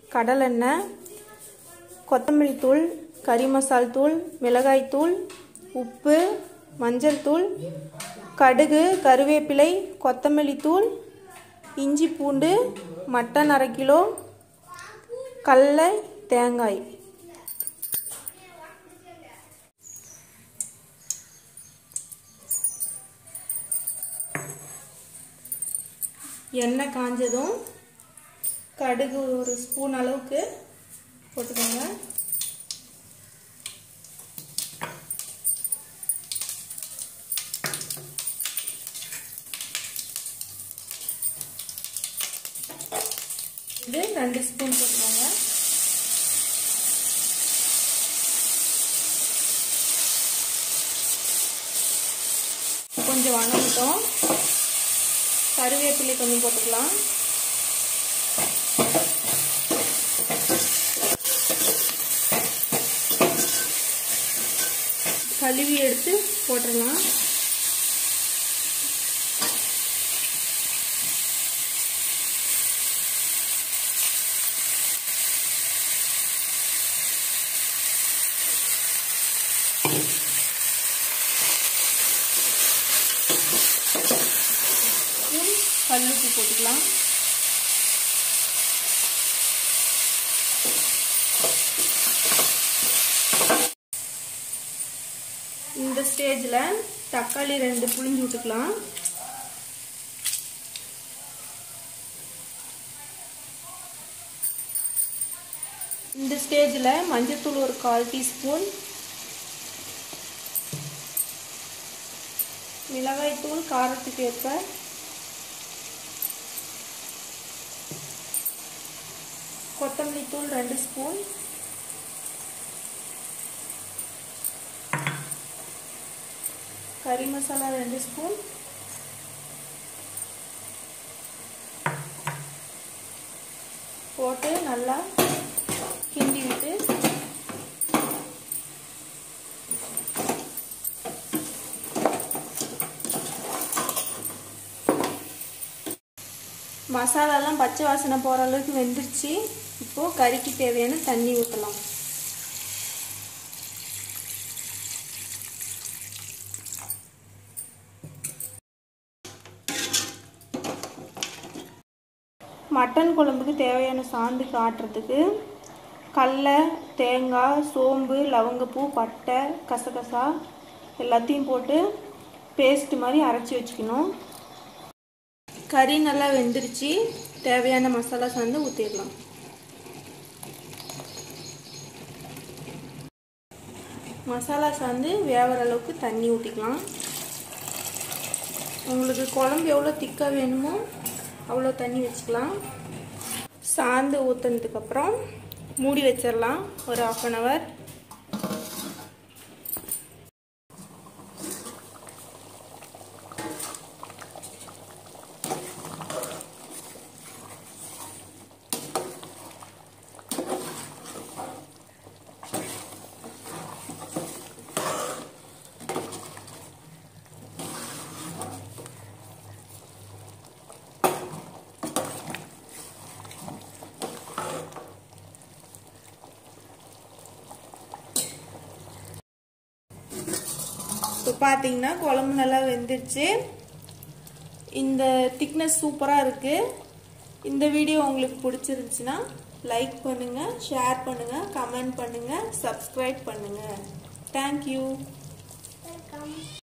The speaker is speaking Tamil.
கடலெண்ணெய் கொத்தமல்லி தூள் கறி மசால் தூள் மிளகாய் தூள் உப்பு மஞ்சள் தூள் கடுகு கருவேப்பிலை கொத்தமல்லி தூள் இஞ்சி பூண்டு மட்டன் அரை கிலோ கடலை தேங்காய் எண்ணெய் காஞ்சதும் கடுகு ஒரு ஸ்பூன் அளவுக்கு போட்டுக்கோங்க இது ரெண்டு ஸ்பூன் போட்டுக்கோங்க கொஞ்சம் வணங்கட்டும் கருவேப்பிலை கொஞ்சம் போட்டுக்கலாம் கழுவி எடுத்து போட்டுடலாம் கல்லுப்பு போட்டுக்கலாம் இந்த ஸ்டேஜில் தக்காளி ரெண்டு புளிஞ்சு விட்டுக்கலாம் இந்த ஸ்டேஜில் மஞ்சத்தூள் ஒரு கால் டீஸ்பூன் மிளகாய் தூள் காரத்துக்கு ஏற்ப கொத்தமல்லி தூள் ரெண்டு ஸ்பூன் கறி மசாலா ரெண்டு ஸ்பூன் போட்டு நல்லா கிண்டி விட்டு மசாலாலாம் பச்சை வாசனை போகிற அளவுக்கு வெந்துருச்சு இப்போது கறிக்கு தேவையான தண்ணி ஊற்றலாம் மட்டன் குழம்புக்கு தேவையான சாந்து காட்டுறதுக்கு கடல தேங்காய் சோம்பு லவங்கப்பூ பட்டை கசகசா எல்லாத்தையும் போட்டு பேஸ்ட் மாதிரி அரைச்சி வச்சுக்கணும் கறி நல்லா வெந்துருச்சு தேவையான மசாலா சாந்து ஊற்றிடலாம் மசாலா சாந்து வேகிற அளவுக்கு தண்ணி ஊற்றிக்கலாம் உங்களுக்கு குழம்பு எவ்வளோ திக்காக வேணுமோ அவ்வளோ தண்ணி வச்சுக்கலாம் சாந்து ஊற்றுனதுக்கப்புறம் மூடி வச்சிடலாம் ஒரு ஆஃப் அன் ஹவர் இப்போ பார்த்தீங்கன்னா குழம்பு நல்லா வெந்துருச்சு இந்த திக்னஸ் சூப்பராக இருக்குது இந்த வீடியோ உங்களுக்கு பிடிச்சிருந்துச்சுன்னா லைக் பண்ணுங்கள் ஷேர் பண்ணுங்கள் கமெண்ட் பண்ணுங்கள் சப்ஸ்கிரைப் பண்ணுங்கள் தேங்க்யூ வெல்கம்